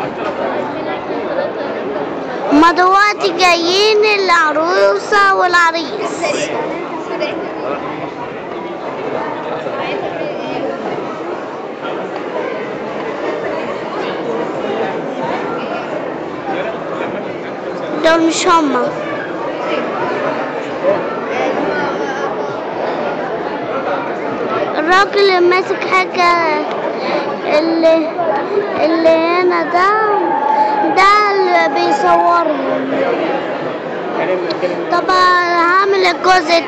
هما دلوقتي جايين العروسة والعريس دول مش هما الراجل اللي ماسك حاجة اللي اللي هنا ده ده اللي بيصورهم طبعا هعمل الجزء